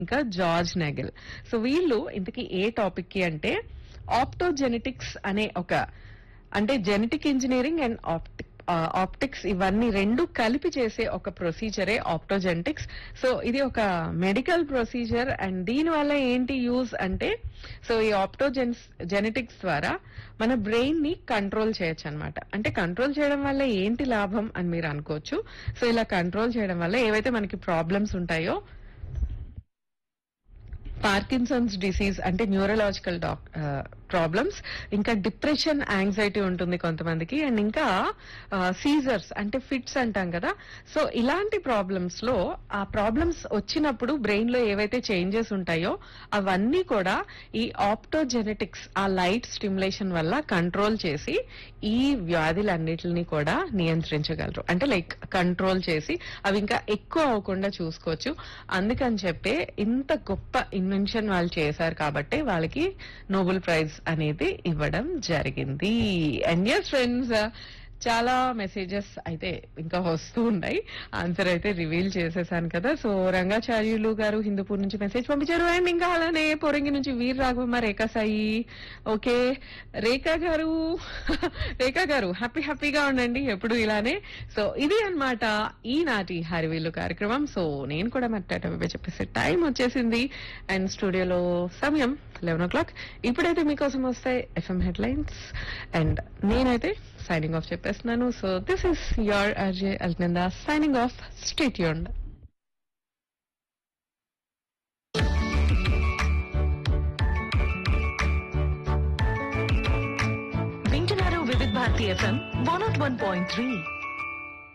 ఇంకా George నెగల్ so వీళ్ళు ఇంతకీ ఏ టాపిక్ కి అంటే ఆప్టోజెనెటిక్స్ అనే ఒక అంటే genetic engineering and optic optics ఇవన్నీ రెండు కలిపి చేసే ఒక ప్రొసీజరే ఆప్టోజెనెటిక్స్ సో ఇది ఒక మెడికల్ ప్రొసీజర్ అండ్ దీని వల్ల ఏంటి యూజ్ అంటే సో ఈ ఆప్టోజెన్స్ జెనెటిక్స్ ద్వారా మన బ్రెయిన్ ని కంట్రోల్ చేయొచ్చు అనమాట అంటే కంట్రోల్ చేయడం వల్ల ఏంటి లాభం అని మీరు అనుకోవచ్చు సో ఇలా కంట్రోల్ చేయడం వల్ల ఏవైతే మనకి ప్రాబ్లమ్స్ ఉంటాయో పార్కిన్సన్స్ డిసీజ్ అంటే న్యూరలాజికల్ డాక్ ప్రాబ్లమ్స్ ఇంకా డిప్రెషన్ యాంగ్జైటీ ఉంటుంది కొంతమందికి అండ్ ఇంకా సీజర్స్ అంటే ఫిట్స్ అంటాం కదా సో ఇలాంటి ప్రాబ్లమ్స్ లో ఆ ప్రాబ్లమ్స్ వచ్చినప్పుడు బ్రెయిన్ లో ఏవైతే చేంజెస్ ఉంటాయో అవన్నీ కూడా ఈ ఆప్టోజెనెటిక్స్ ఆ లైట్ స్టిమ్యులేషన్ వల్ల కంట్రోల్ చేసి ఈ వ్యాధులన్నిటిని కూడా నియంత్రించగలరు అంటే లైక్ కంట్రోల్ చేసి అవి ఇంకా ఎక్కువ అవ్వకుండా చూసుకోవచ్చు అందుకని చెప్పే ఇంత గొప్ప ఇన్వెన్షన్ వాళ్ళు చేశారు కాబట్టి వాళ్ళకి నోబెల్ ప్రైజ్ అనేది ఇవ్వడం జరిగింది అండ్ ఎస్ ఫ్రెండ్స్ చాలా మెసేజెస్ అయితే ఇంకా వస్తూ ఉన్నాయి ఆన్సర్ అయితే రివీల్ చేసేసాను కదా సో రంగాచార్యులు గారు హిందూపూర్ నుంచి మెసేజ్ పంపించారు అండ్ ఇంకా అలానే పోరంగి నుంచి వీర్ రాఘవమ్మ రేఖా సాయి ఓకే రేఖా గారు రేఖా గారు హ్యాపీ హ్యాపీగా ఉండండి ఎప్పుడు ఇలానే సో ఇది అన్నమాట ఈనాటి హరివీలు కార్యక్రమం సో నేను కూడా మాట్లాడే చెప్పేసి టైం వచ్చేసింది అండ్ స్టూడియోలో సమయం లెవెన్ ఓ క్లాక్ ఇప్పుడైతే మీకోసం వస్తాయి ఎఫ్ఎం హెడ్లైన్స్ అండ్ నేనైతే సైనింగ్ ఆఫ్ చెప్పేస్తున్నాను so this is your RJ Alnanda signing off stay యూన్ వింటున్నారు Vividh Bharati FM one naught one point three